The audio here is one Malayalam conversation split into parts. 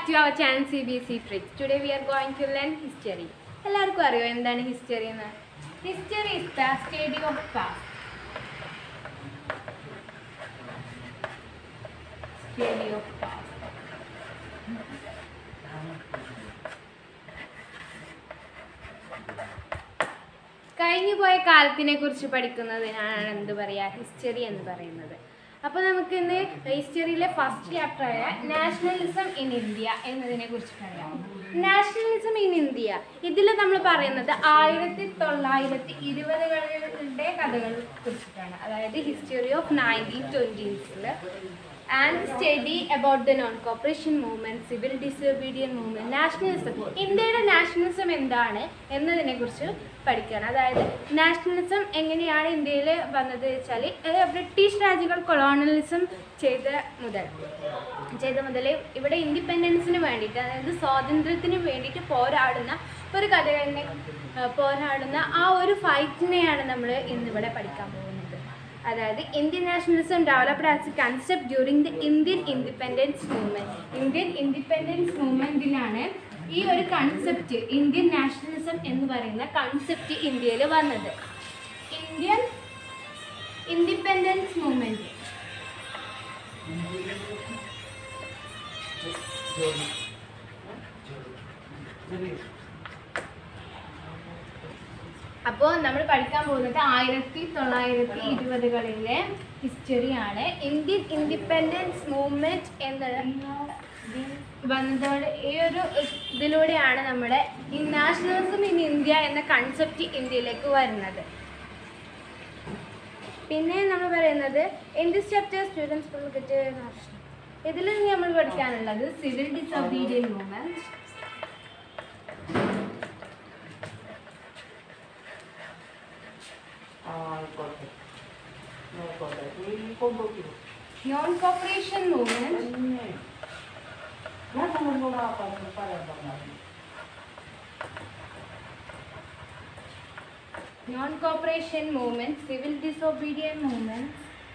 to our channel CBC Tricks. Today we are going to learn history. എല്ലാവർക്കും അറിയോ എന്താണ് ഹിസ്റ്ററി എന്ന് history is the study of past study of past കഴിഞ്ഞു പോയ കാലത്തിനെ കുറിച്ച് പഠിക്കുന്നതിനാണ് എന്ത് പറയുക ഹിസ്റ്ററി എന്ന് പറയുന്നത് അപ്പോൾ നമുക്ക് ഇന്ന് ഹിസ്റ്ററിയിലെ ഫസ്റ്റ് ചാപ്റ്റർ ആയ നാഷണലിസം ഇൻ ഇന്ത്യ എന്നതിനെ കുറിച്ച് പറയാം നാഷണലിസം ഇൻ ഇന്ത്യ ഇതിൽ നമ്മൾ പറയുന്നത് ആയിരത്തി തൊള്ളായിരത്തി ഇരുപതുകളുടെ കഥകളെ കുറിച്ചിട്ടാണ് അതായത് ഹിസ്റ്ററി ഓഫ് നയൻറ്റീൻ ട്വൻറ്റീസിൽ and study about the non cooperation movement civil disobedience movement nationalism ഇന്ത്യയുടെ നാഷണലിസം എന്താണ് എന്നതിനെ കുറിച്ച് പഠിക്കുകയാണ് അതായത് നാഷണലിസം എങ്ങനെയാണ് ഇന്ത്യയിൽ വന്നത് വെച്ചാൽ ബ്രിട്ടീഷ് രാജ്യങ്ങൾ കൊളോണിയലിസം ചെയ്ത മുതൽ ചെയ്ത മുതൽ ഇവിടെ ഇൻഡിപെൻഡൻസിന് വേണ്ടിയിട്ട് അതായത് സ്വാതന്ത്ര്യത്തിന് വേണ്ടിയിട്ട് പോരാടുന്ന ഒരു കഥകളിനെ ഏഹ്, പോരാടുന്ന ആ ഒരു ഫൈറ്റിനെയാണ് നമ്മൾ ഇന്നിവിടെ പഠിക്കാൻ പോകുന്നത് അതായത് Indian nationalism developed as a concept during the Indian independence movement Indian independence മൂവ്മെന്റിലാണ് ഈ ഒരു കൺസെപ്റ്റ് ഇന്ത്യൻ നാഷണലിസം എന്ന് പറയുന്ന കൺസെപ്റ്റ് ഇന്ത്യയിൽ വന്നത് ഇന്ത്യൻ ഇൻഡിപെൻഡൻസ് മൂവ്മെന്റ് അപ്പോൾ നമ്മൾ പഠിക്കാൻ പോകുന്നത് ആയിരത്തി തൊള്ളായിരത്തി ഇരുപതുകളിലെ ഹിസ്റ്ററിയാണ് ഇന്ത്യൻ ഇൻഡിപെൻഡൻസ് മൂവ്മെന്റ് എന്നുള്ള വന്നതോടെ ഈ ഒരു ഇതിലൂടെയാണ് നമ്മുടെ ഈ നാഷണലിസം ഇൻ ഇന്ത്യ എന്ന കൺസെപ്റ്റ് ഇന്ത്യയിലേക്ക് വരുന്നത് പിന്നെ നമ്മൾ പറയുന്നത് ഇൻ ദിസ് ചാപ്റ്റർ സ്റ്റുഡൻസ് ഇതിൽ നമ്മൾ പഠിക്കാനുള്ളത് സിവിൽ ഡിസൊബീഡിയൻ മൂവ്മെന്റ് ആയിക്കോട്ടെ നോക്കോട്ടെ ഈ കൊണ്ടുപോയി നോൺ കോപ്പറേഷൻ മൂവ്മെന്റ് ഞാൻ നമ്മളോട് ആ പറഞ്ഞു പറയാൻ പറഞ്ഞു non cooperation movement civil disobedience movement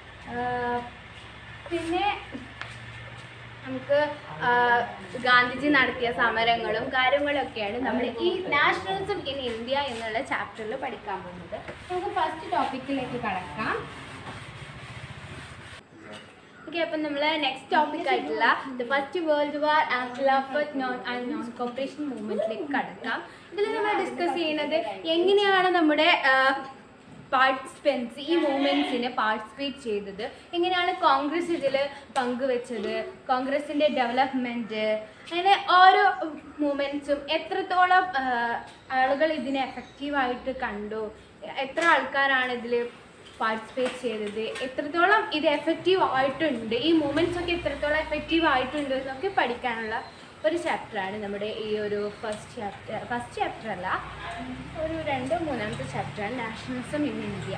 പിന്നെ നമുക്ക് ആ, ഗാന്ധിജി നടത്തിയ സമരങ്ങളും കാര്യങ്ങളൊക്കെയാണ് നമ്മൾ ഈ നാഷണലിസം ഇൻ ഇന്ത്യ എന്നുള്ള ചാപ്റ്ററിൽ പഠിക്കാൻ പോകുന്നത് നമുക്ക് ഫസ്റ്റ് ടോപ്പിക്കിലേക്ക് കടക്കാം ഓക്കെ അപ്പം നമ്മൾ നെക്സ്റ്റ് ടോപ്പിക് ആയിട്ടുള്ള the first world war and Khilafat non and non cooperation മൂവ്മെന്റിലേക്ക് കടക്കാം ഇതിൽ നമ്മൾ ഡിസ്കസ് ചെയ്യുന്നത് എങ്ങനെയാണ് നമ്മുടെ പാർട്ടിസിപ്പൻസ് ഈ മൂവ്മെൻറ്റ്സിന് പാർട്ടിസിപ്പേറ്റ് ചെയ്തത് എങ്ങനെയാണ് കോൺഗ്രസ് ഇതിൽ പങ്കുവെച്ചത് കോൺഗ്രസിൻ്റെ ഡെവലപ്മെൻറ്റ് അങ്ങനെ ഓരോ മൂവ്മെൻറ്റ്സും എത്രത്തോളം ആ, ആളുകൾ ഇതിനെ എഫക്റ്റീവായിട്ട് കണ്ടു എത്ര ആൾക്കാരാണ് ഇതിൽ പാർട്ടിസിപ്പേറ്റ് ചെയ്തത് എത്രത്തോളം ഇത് എഫക്റ്റീവ് ആയിട്ടുണ്ട് ഈ മൂമെൻറ്റ്സ് ഒക്കെ എത്രത്തോളം എഫക്റ്റീവ് ആയിട്ടുണ്ട് എന്നൊക്കെ പഠിക്കാനുള്ള ഒരു ചാപ്റ്ററാണ് നമ്മുടെ ഈ ഒരു ഫസ്റ്റ് ചാപ്റ്റർ ഫസ്റ്റ് ചാപ്റ്റർ അല്ല ഒരു രണ്ടോ മൂന്നാമത്തെ ചാപ്റ്ററാണ് നാഷണലിസം ഇൻ ഇന്ത്യ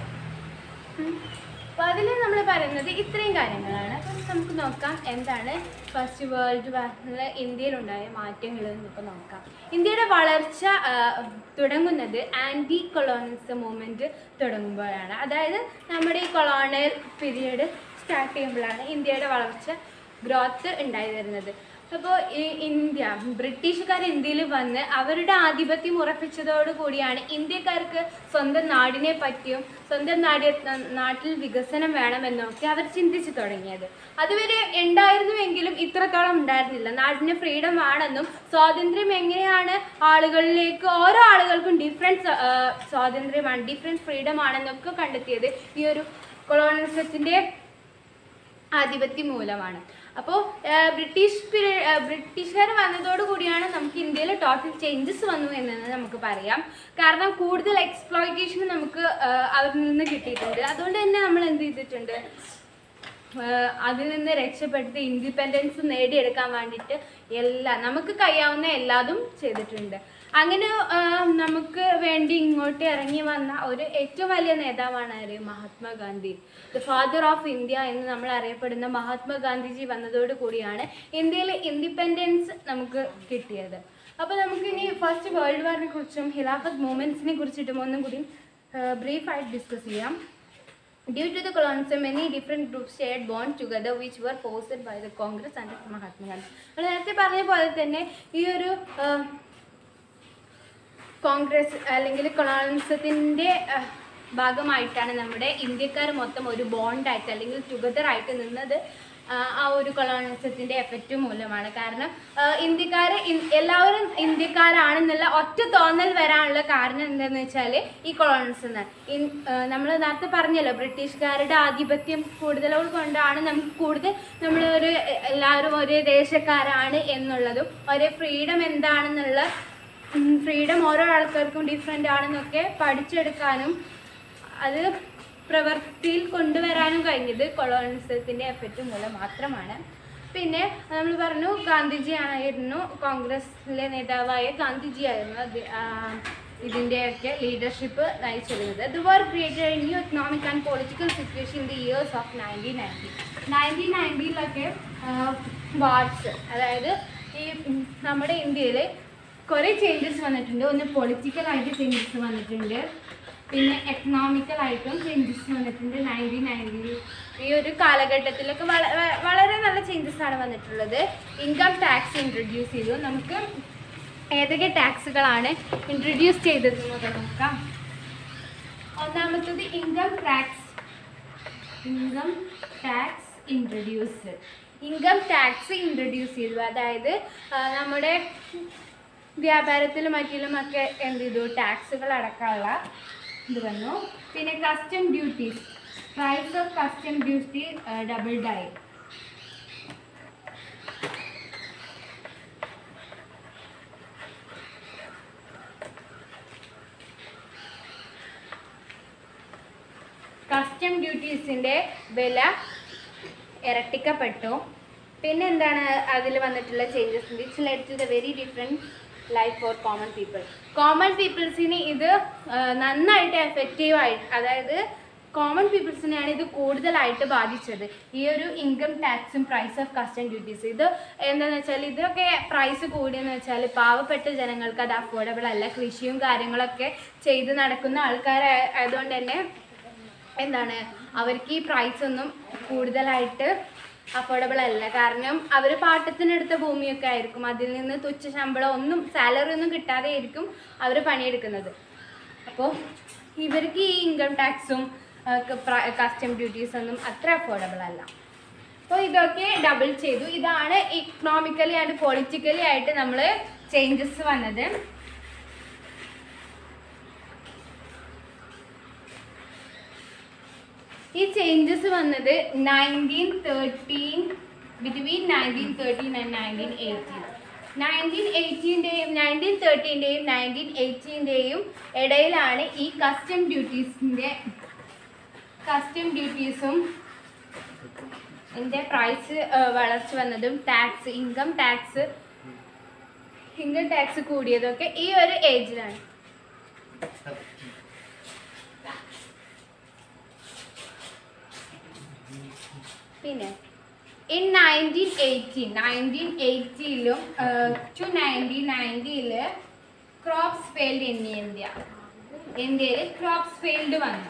അപ്പോൾ അതിൽ നമ്മൾ പറയുന്നത് ഇത്രയും കാര്യങ്ങളാണ് അപ്പം നമുക്ക് നോക്കാം എന്താണ് ഫസ്റ്റ് വേൾഡ് വാറിൽ ഇന്ത്യയിലുണ്ടായ മാറ്റങ്ങൾ നമുക്ക് നോക്കാം ഇന്ത്യയുടെ വളർച്ച ആ, തുടങ്ങുന്നത് ആൻറ്റി കൊളോണിസം മൂവ്മെൻറ്റ് തുടങ്ങുമ്പോഴാണ് അതായത് നമ്മുടെ ഈ കൊളോണിയൽ പീരീഡ് സ്റ്റാർട്ട് ചെയ്യുമ്പോഴാണ് ഇന്ത്യയുടെ വളർച്ച ഗ്രോത്ത് ഉണ്ടായി വരുന്നത് അപ്പോൾ ഈ ഇന്ത്യ ബ്രിട്ടീഷുകാർ ഇന്ത്യയിൽ വന്ന് അവരുടെ ആധിപത്യം ഉറപ്പിച്ചതോടു കൂടിയാണ് ഇന്ത്യക്കാർക്ക് സ്വന്തം നാടിനെ പറ്റിയും സ്വന്തം നാടി നാട്ടിൽ വികസനം വേണമെന്നൊക്കെ അവർ ചിന്തിച്ചു തുടങ്ങിയത് അതുവരെ ഉണ്ടായിരുന്നുവെങ്കിലും ഇത്രത്തോളം ഉണ്ടായിരുന്നില്ല നാടിന് ഫ്രീഡം ആണെന്നും സ്വാതന്ത്ര്യം എങ്ങനെയാണ് ആളുകളിലേക്ക് ഓരോ ആളുകൾക്കും ഡിഫറെൻറ്റ് സ്വാതന്ത്ര്യമാണ് ഡിഫറെൻറ്റ് ഫ്രീഡം ആണെന്നൊക്കെ കണ്ടെത്തിയത് ഈ ഒരു കൊളോണിസത്തിൻ്റെ ആധിപത്യം മൂലമാണ് അപ്പോൾ ബ്രിട്ടീഷ് പീരീഡ് ബ്രിട്ടീഷുകാർ വന്നതോടു കൂടിയാണ് നമുക്ക് ഇന്ത്യയിൽ ടോട്ടൽ ചേഞ്ചസ് വന്നു എന്ന് നമുക്ക് പറയാം കാരണം കൂടുതൽ എക്സ്പ്ലോയിറ്റേഷൻ നമുക്ക് ആ, അവരിൽ നിന്ന് കിട്ടിയിട്ടുണ്ട് അതുകൊണ്ട് തന്നെ നമ്മൾ എന്ത് ചെയ്തിട്ടുണ്ട് ആഹ് അതിൽ നിന്ന് രക്ഷപ്പെടുത്തി ഇൻഡിപെൻഡൻസ് നേടിയെടുക്കാൻ വേണ്ടിയിട്ട് എല്ലാം നമുക്ക് കഴിയാവുന്ന എല്ലാതും ചെയ്തിട്ടുണ്ട് അങ്ങനെ ആഹ് നമുക്ക് വേണ്ടി ഇങ്ങോട്ട് ഇറങ്ങി വന്ന ഒരു ഏറ്റവും വലിയ നേതാവാണ് ആര് Mahatma Gandhi the father of India എന്ന് നമ്മൾ അറിയപ്പെടുന്ന മഹാത്മാഗാന്ധിജി വന്നതോടു കൂടിയാണ് ഇന്ത്യയിൽ ഇൻഡിപെൻഡൻസ് നമുക്ക് കിട്ടിയത് അപ്പോൾ നമുക്ക് ഇനി ഫസ്റ്റ് വേൾഡ് വാറിനെ കുറിച്ചും ഖിലാഫത്ത് മൂവ്മെൻറ്റ്സിനെ കുറിച്ചിട്ടും ഒന്നും കൂടി ബ്രീഫായിട്ട് ഡിസ്കസ് ചെയ്യാം Due to the colonialism, many different groups shared bonds together which were forced by the Congress and Mahatma Gandhi. നമ്മൾ നേരത്തെ പറഞ്ഞ പോലെ തന്നെ ഈ ഒരു ആ, കോൺഗ്രസ് അല്ലെങ്കിൽ കൊളോണിസത്തിൻ്റെ ഭാഗമായിട്ടാണ് നമ്മുടെ ഇന്ത്യക്കാർ മൊത്തം ഒരു ബോണ്ടായിട്ട് അല്ലെങ്കിൽ ടുഗദർ ആയിട്ട് നിന്നത് ആ, ആ ഒരു കൊളോണിസത്തിൻ്റെ എഫക്റ്റ് മൂലമാണ് കാരണം ഇന്ത്യക്കാർ എല്ലാവരും ഇന്ത്യക്കാരാണെന്നുള്ള ഒറ്റ തോന്നൽ വരാനുള്ള കാരണം എന്താണെന്ന് വെച്ചാൽ ഈ കൊളോണിസം നമ്മൾ നേരത്തെ പറഞ്ഞല്ലോ ബ്രിട്ടീഷുകാരുടെ ആധിപത്യം കൂടുതൽ കൊണ്ടാണ് നമുക്ക് കൂടുതൽ നമ്മൾ ഒരു എല്ലാവരും ഒരേ ദേശക്കാരാണ് എന്നുള്ളതും ഒരേ ഫ്രീഡം എന്താണെന്നുള്ള ഫ്രീഡം ഓരോ ആൾക്കാർക്കും ഡിഫറെൻ്റ് ആണെന്നൊക്കെ പഠിച്ചെടുക്കാനും അത് പ്രവൃത്തിയിൽ കൊണ്ടുവരാനും കഴിഞ്ഞത് കൊളോണിസത്തിൻ്റെ എഫക്റ്റ് മൂലം മാത്രമാണ് പിന്നെ നമ്മൾ പറഞ്ഞു ഗാന്ധിജി ആയിരുന്നു കോൺഗ്രസിലെ നേതാവായ ഗാന്ധിജി ആയിരുന്നു അത് ആ, ഇതിൻ്റെയൊക്കെ ലീഡർഷിപ്പ് നയിച്ചിരുന്നത് the war created a new economic and political situation in the years of nineteen ninety nineteen നയൻറ്റീനിലൊക്കെ വാർസ് അതായത് ഈ ഉം, നമ്മുടെ ഇന്ത്യയിൽ കുറേ ചേഞ്ചസ് വന്നിട്ടുണ്ട് ഒന്ന് പൊളിറ്റിക്കലായിട്ട് ചേഞ്ചസ് വന്നിട്ടുണ്ട് പിന്നെ എക്കണോമിക്കലായിട്ടും ചേഞ്ചസ് വന്നിട്ടുണ്ട് നയൻറ്റീൻ നയൻറ്റി ഈ ഒരു കാലഘട്ടത്തിലൊക്കെ വള വ- വളരെ നല്ല ചേഞ്ചസ് ആണ് വന്നിട്ടുള്ളത് ഇൻകം ടാക്സ് ഇൻട്രൊഡ്യൂസ് ചെയ്തു നമുക്ക് ഏതൊക്കെ ടാക്സുകളാണ് ഇൻട്രൊഡ്യൂസ് ചെയ്തതെന്നൊക്കെ നോക്കാം ഒന്നാമത്തത് income tax income tax introduce income tax introduce ചെയ്തു അതായത് ആ, നമ്മുടെ വ്യാപാരത്തിലും മറ്റിലും ഒക്കെ എന്ത് ചെയ്തു ടാക്സുകൾ അടക്കമുള്ള ഇത് വന്നു പിന്നെ custom duties price of custom duty doubled ആയി കസ്റ്റം ഡ്യൂട്ടീസിൻ്റെ വില ഇരട്ടിക്കപ്പെട്ടു പിന്നെ എന്താണ് അതിൽ വന്നിട്ടുള്ള changes which led to the very different life for common people common പീപ്പിൾസിന് ഇത് ആ, നന്നായിട്ട് എഫക്റ്റീവ് ആയിട്ട് അതായത് കോമൺ പീപ്പിൾസിനെയാണ് ഇത് കൂടുതലായിട്ട് ബാധിച്ചത് ഈ ഒരു ഇൻകം ടാക്സും പ്രൈസ് ഓഫ് കസ്റ്റം ഡ്യൂട്ടീസ് ഇത് എന്താണെന്ന് വെച്ചാൽ ഇതൊക്കെ പ്രൈസ് കൂടിയെന്ന് വെച്ചാൽ പാവപ്പെട്ട ജനങ്ങൾക്ക് അത് അഫോർഡബിൾ അല്ല കൃഷിയും കാര്യങ്ങളൊക്കെ ചെയ്ത് നടക്കുന്ന ആൾക്കാരായതുകൊണ്ട് തന്നെ എന്താണ് അവർക്ക് ഈ പ്രൈസ് ഒന്നും കൂടുതലായിട്ട് അഫോർഡബിൾ അല്ല കാരണം അവർ പാട്ടത്തിനെടുത്ത ഭൂമിയൊക്കെ ആയിരിക്കും അതിൽ നിന്ന് തുച്ഛ ശമ്പളം ഒന്നും സാലറി ഒന്നും കിട്ടാതെ ആയിരിക്കും അവർ പണിയെടുക്കുന്നത് അപ്പോൾ ഇവർക്ക് ഈ ഇൻകം ടാക്സും കസ്റ്റം ഡ്യൂട്ടീസ് ഒന്നും അത്ര അഫോർഡബിൾ അല്ല അപ്പോൾ ഇതൊക്കെ ഡബിൾ ചെയ്തു ഇതാണ് ഇക്കണോമിക്കലി ആൻഡ് പൊളിറ്റിക്കലി ആയിട്ട് നമ്മൾ ചേഞ്ചസ് വന്നത് ഈ ചേഞ്ചസ് വന്നത് nineteen thirteen between nineteen thirteen and nineteen eighteen nineteen എയ്റ്റീൻ്റെയും നയൻറ്റീൻ തേർട്ടീൻ്റെയും നയൻറ്റീൻ എയ്റ്റീൻ്റെയും ഇടയിലാണ് ഈ കസ്റ്റം ഡ്യൂട്ടീസിൻ്റെ കസ്റ്റം ഡ്യൂട്ടീസും ഇതിൻ്റെ പ്രൈസ് വളർച്ച വന്നതും tax income tax income tax കൂടിയതൊക്കെ ഈ ഒരു ഏജിലാണ് പിന്നെ ഇൻ നയൻറ്റീൻ എയ്റ്റീൻ നയൻറ്റീൻ എയ്റ്റിയിലും ടു നയൻറ്റീൻ നയൻറ്റിയിൽ ക്രോപ്സ് ഫെയിൽഡ് ഇൻ ഇന്ത്യ ഇന്ത്യയിൽ ക്രോപ്സ് ഫെയിൽഡ് വന്നു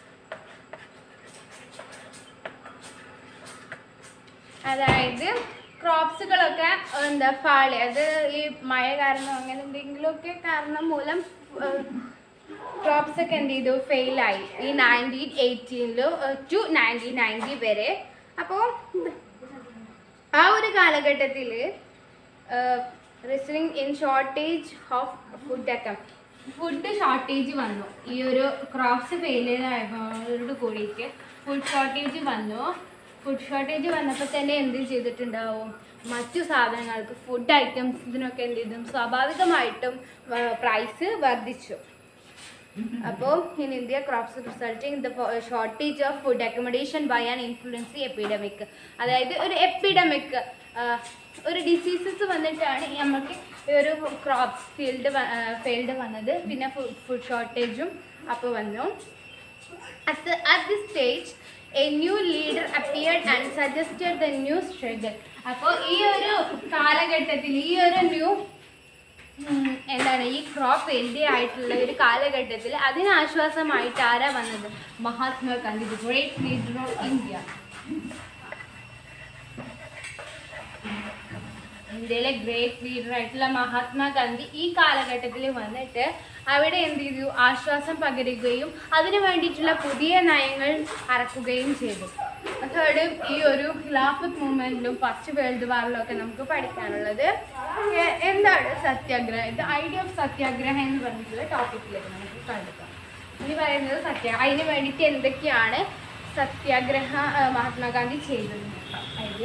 അതായത് ക്രോപ്സുകളൊക്കെ എന്താ ഫാളി അത് ഈ മഴ കാരണം അങ്ങനെ എന്തെങ്കിലുമൊക്കെ കാരണം മൂലം ക്രോപ്സ് ഒക്കെ എന്ത് ചെയ്തു ഫെയിലായി ഈ നയൻറ്റീൻ എയ്റ്റീനില് ടു നയൻറ്റീൻ നയൻറ്റി വരെ അപ്പോൾ ആ ഒരു കാലഘട്ടത്തിൽ resulting in shortage of food ഒക്കെ ഫുഡ് ഷോർട്ടേജ് വന്നു ഈ ഒരു ക്രോപ്സ് ഫെയിലിയർ ആയതോട് കൂടിയിട്ട് ഫുഡ് ഷോർട്ടേജ് വന്നു ഫുഡ് ഷോർട്ടേജ് വന്നപ്പോൾ തന്നെ എന്ത് ചെയ്തിട്ടുണ്ടാവും മറ്റു സാധനങ്ങൾക്ക് ഫുഡ് ഐറ്റംസിനൊക്കെ എന്ത് ചെയ്തു സ്വാഭാവികമായിട്ടും പ്രൈസ് വർദ്ധിച്ചു അപ്പോൾ in India crops resulting the shortage of food accommodation by an influenza epidemic അതായത് ഒരു എപ്പിഡമിക് ഒരു ഡിസീസസ് വന്നിട്ടാണ് ഈ നമുക്ക് ഈ ഒരു ക്രോപ്സ് ഫീൽഡ് ഫീൽഡ് വന്നത് പിന്നെ ഫുഡ് ഷോർട്ടേജും അപ്പോൾ വന്നു At, the, at this stage, a new leader appeared and suggested the new struggle. അപ്പോൾ ഈ ഒരു കാലഘട്ടത്തിൽ ഈ ഒരു ന്യൂ ഉം, എന്താണ് ഈ ക്രോപ്പ് വെൽഡി ആയിട്ടുള്ള ഒരു കാലഘട്ടത്തിൽ അതിനാശ്വാസമായിട്ട് ആരാ വന്നത് Mahatma Gandhi the great leader of India ഇന്ത്യയിലെ ഗ്രേറ്റ് ലീഡർ ആയിട്ടുള്ള മഹാത്മാഗാന്ധി ഈ കാലഘട്ടത്തിൽ വന്നിട്ട് അവിടെ എന്ത് ചെയ്തു ആശ്വാസം പകരുകയും അതിനു വേണ്ടിയിട്ടുള്ള പുതിയ നയങ്ങൾ ഇറക്കുകയും ചെയ്തു തേർഡ് ഈ ഒരു ഖിലാഫത്ത് മൂവ്മെന്റിലും ഫസ്റ്റ് വേൾഡ് വാറിലും ഒക്കെ നമുക്ക് പഠിക്കാനുള്ളത് എ- എന്താണ് സത്യാഗ്രഹം ഇത് ഐഡിയ ഓഫ് സത്യാഗ്രഹം എന്ന് പറഞ്ഞിട്ടുള്ള ടോപ്പിക്കിലേക്ക് നമുക്ക് കണ്ടെത്താം ഇനി പറയുന്നത് സത്യ അതിന് വേണ്ടിയിട്ട് എന്തൊക്കെയാണ് സത്യാഗ്രഹ ആ, മഹാത്മാഗാന്ധി ചെയ്തത് ഐഡിയ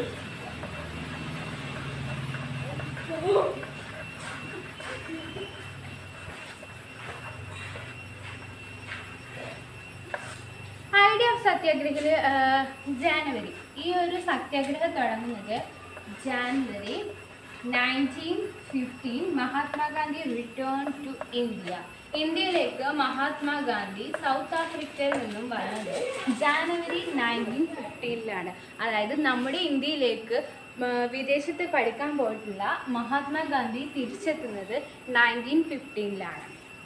ഐഡിയ ഓഫ് സത്യാഗ്രഹില് ജാനുവരി ഈ ഒരു സത്യാഗ്രഹം തുടങ്ങുന്നത് January nineteen fifteen Mahatma Gandhi return to India ഇന്ത്യയിലേക്ക് മഹാത്മാഗാന്ധി സൗത്ത് ആഫ്രിക്കയിൽ നിന്നും വന്നത് ജാനുവരി നയൻറ്റീൻ ഫിഫ്റ്റീനിലാണ് അതായത് നമ്മുടെ ഇന്ത്യയിലേക്ക് ആ, വിദേശത്ത് പഠിക്കാൻ പോയിട്ടുള്ള മഹാത്മാഗാന്ധി തിരിച്ചെത്തുന്നത് നയൻറ്റീൻ ഫിഫ്റ്റീനിലാണ്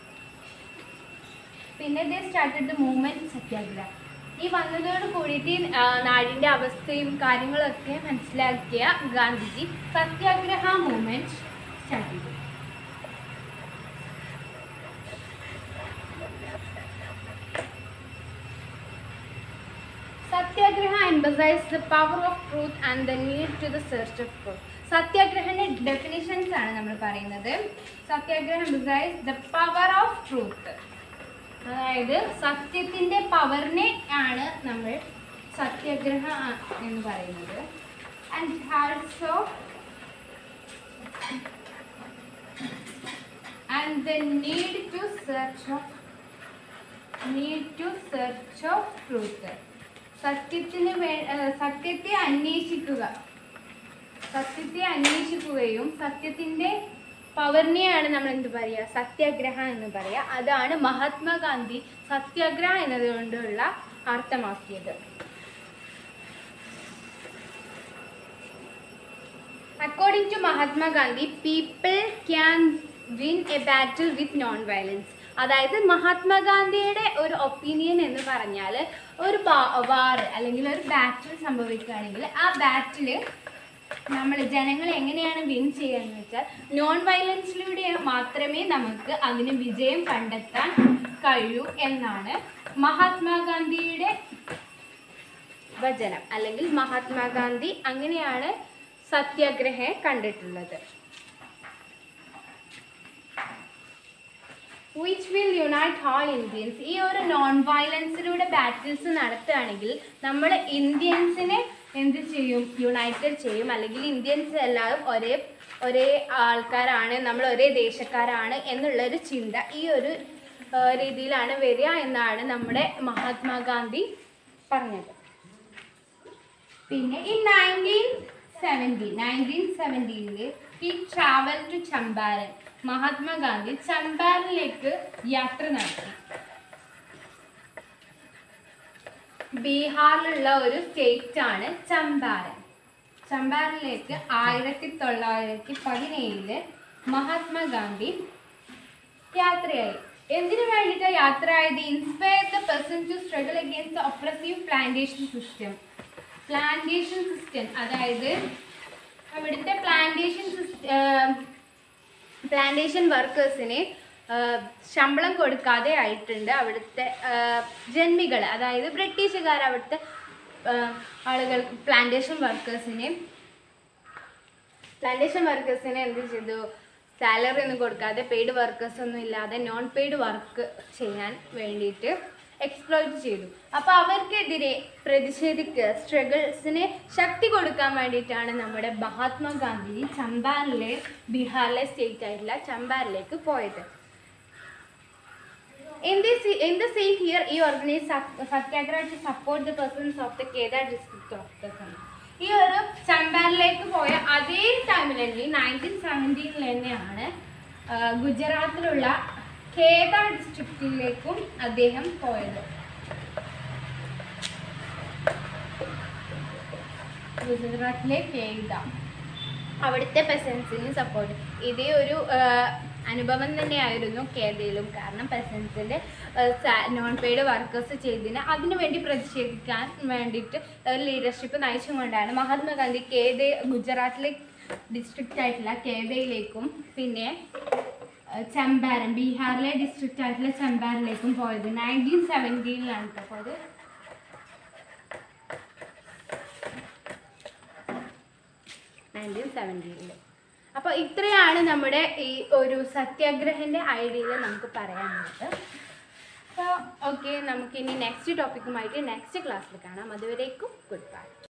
പിന്നെ they started the movement Satyagraha ഈ വന്നതോട് കൂടിയിട്ട് ആ, നാടിന്റെ അവസ്ഥയും കാര്യങ്ങളൊക്കെ മനസ്സിലാക്കിയ ഗാന്ധിജി സത്യാഗ്രഹ മൂവ്മെന്റ് സ്റ്റാർട്ട് ചെയ്തു Satyagraha emphasizes the power of truth and the need to the search of truth സത്യാഗ്രഹന്റെ ഡെഫിനിഷൻസ് ആണ് നമ്മൾ പറയുന്നത് Satyagraha emphasizes the power of truth അതായത് സത്യത്തിന്റെ പവറിനെ ആണ് നമ്മൾ സത്യാഗ്രഹ എന്ന് പറയുന്നത് and also and the need to search of need to search of truth സത്യത്തിന് വേ ഏഹ് സത്യത്തെ അന്വേഷിക്കുക സത്യത്തെ അന്വേഷിക്കുകയും സത്യത്തിന്റെ പവറിനെയാണ് നമ്മൾ എന്ത് പറയുക സത്യാഗ്രഹ എന്ന് പറയുക അതാണ് മഹാത്മാഗാന്ധി സത്യാഗ്രഹ എന്നതുകൊണ്ടുള്ള അർത്ഥമാക്കിയത് according to Mahatma Gandhi people can win a battle with non violence അതായത് മഹാത്മാഗാന്ധിയുടെ ഒരു ഒപ്പീനിയൻ എന്ന് പറഞ്ഞാൽ ഒരു വാർ അല്ലെങ്കിൽ ഒരു ബാറ്റിൽ സംഭവിക്കുകയാണെങ്കിൽ ആ ബാറ്റിൽ നമ്മൾ ജനങ്ങൾ എങ്ങനെയാണ് വിൻ ചെയ്യുകയെന്ന് വെച്ചാൽ നോൺ വയലൻസിലൂടെ മാത്രമേ നമുക്ക് അതിന് വിജയം കണ്ടെത്താൻ കഴിയൂ എന്നാണ് മഹാത്മാഗാന്ധിയുടെ വചനം അല്ലെങ്കിൽ മഹാത്മാഗാന്ധി അങ്ങനെയാണ് സത്യാഗ്രഹയെ കണ്ടിട്ടുള്ളത് which will unite all Indians ഈ ഒരു നോൺ വയലൻസിലൂടെ ബാറ്റിൽസ് നടത്തുകയാണെങ്കിൽ നമ്മൾ ഇന്ത്യൻസിനെ എന്ത് ചെയ്യും യുണൈറ്റഡ് ചെയ്യും അല്ലെങ്കിൽ ഇന്ത്യൻസ് എല്ലാവരും ഒരേ ഒരേ ആൾക്കാരാണ് നമ്മൾ ഒരേ ദേശക്കാരാണ് എന്നുള്ളൊരു ചിന്ത ഈ ഒരു ആ, രീതിയിലാണ് വരിക എന്നാണ് നമ്മുടെ മഹാത്മാഗാന്ധി പറഞ്ഞത് പിന്നെ ഈ നയൻറ്റീൻ സെവൻറ്റി നയൻറ്റീൻ സെവൻറ്റീനിൽ ഈ ട്രാവൽ ടു ചമ്പാരൻ മഹാത്മാഗാന്ധി ചമ്പാരനിലേക്ക് യാത്ര നടത്തി ബീഹാറിലുള്ള ഒരു സ്റ്റേറ്റ് ആണ് ചമ്പാരൻ ചമ്പാരനിലേക്ക് ആയിരത്തി തൊള്ളായിരത്തി പതിനേഴില് മഹാത്മാഗാന്ധി യാത്രയായി എന്തിനു വേണ്ടിയിട്ട് യാത്രയായത് inspire the person to struggle against the oppressive plantation system plantation system അതായത് അവിടുത്തെ പ്ലാന്റേഷൻ പ്ലാന്റേഷൻ വർക്കേഴ്സിന് ശമ്പളം കൊടുക്കാതെ ആയിട്ടുണ്ട് അവിടുത്തെ ജന്മികൾ അതായത് ബ്രിട്ടീഷുകാർ അവിടുത്തെ ആ, ആളുകൾ പ്ലാന്റേഷൻ വർക്കേഴ്സിനെ പ്ലാന്റേഷൻ വർക്കേഴ്സിനെ എന്ത് ചെയ്തു സാലറി ഒന്നും കൊടുക്കാതെ പെയ്ഡ് വർക്കേഴ്സ് ഒന്നും ഇല്ലാതെ നോൺ പെയ്ഡ് വർക്ക് ചെയ്യാൻ വേണ്ടിയിട്ട് എക്സ്പ്ലോയിറ്റ് ചെയ്തു അപ്പോൾ അവർക്കെതിരെ പ്രതിഷേധിക്കുക സ്ട്രഗിൾസിന് ശക്തി കൊടുക്കാൻ വേണ്ടിയിട്ടാണ് നമ്മുടെ മഹാത്മാഗാന്ധി ചമ്പാരിലെ ബീഹാറിലെ സ്റ്റേറ്റ് ആയിട്ടുള്ള ചമ്പാരിലേക്ക് പോയത് In this, in the same year, he organized Sat- Satyagraha to support the persons of the Kedar district of the country. ഈ ഒരു ചമ്പാരിലേക്ക് പോയ അതേ ടൈമിൽ തന്നെ നയൻറ്റീൻ സെവൻറ്റീനിൽ തന്നെയാണ് ആ, ഗുജറാത്തിലുള്ള കേദാർ ഡിസ്ട്രിക്റ്റിലേക്കും അദ്ദേഹം പോയത് ഗുജറാത്തിലെ കേദ അവിടുത്തെ പെസൻസിന് സപ്പോർട്ട് ഇതേ ഒരു അനുഭവം തന്നെയായിരുന്നു കേരളയിലും കാരണം പ്രസിഡൻസിൻ്റെ നോൺ പെയ്ഡ് വർക്കേഴ്സ് ചെയ്തതിന് അതിനു വേണ്ടി പ്രതിഷേധിക്കാൻ വേണ്ടിയിട്ട് ലീഡർഷിപ്പ് നയിച്ചുകൊണ്ടാണ് മഹാത്മാഗാന്ധി കേദ ഗുജറാത്തിലെ ഡിസ്ട്രിക്റ്റ് ആയിട്ടുള്ള കേദയിലേക്കും പിന്നെ ഏഹ്, ചമ്പാരൻ ബീഹാറിലെ ഡിസ്ട്രിക്റ്റ് ആയിട്ടുള്ള ചമ്പാരനിലേക്കും പോയത് നയൻറ്റീൻ സെവൻറ്റീനിലാണ് കേട്ടോ പോയത് നയൻറ്റീൻ സെവൻറ്റീനിൽ അപ്പോൾ ഇത്രയാണ് നമ്മുടെ ഈ ഒരു സത്യാഗ്രഹൻ്റെ ഐഡിയയിൽ നമുക്ക് പറയാനുള്ളത് അപ്പോൾ ഓക്കെ നമുക്കിനി നെക്സ്റ്റ് ടോപ്പിക്കുമായിട്ട് നെക്സ്റ്റ് ക്ലാസ്സിൽ കാണാം അതുവരേക്കും ഗുഡ് ബൈ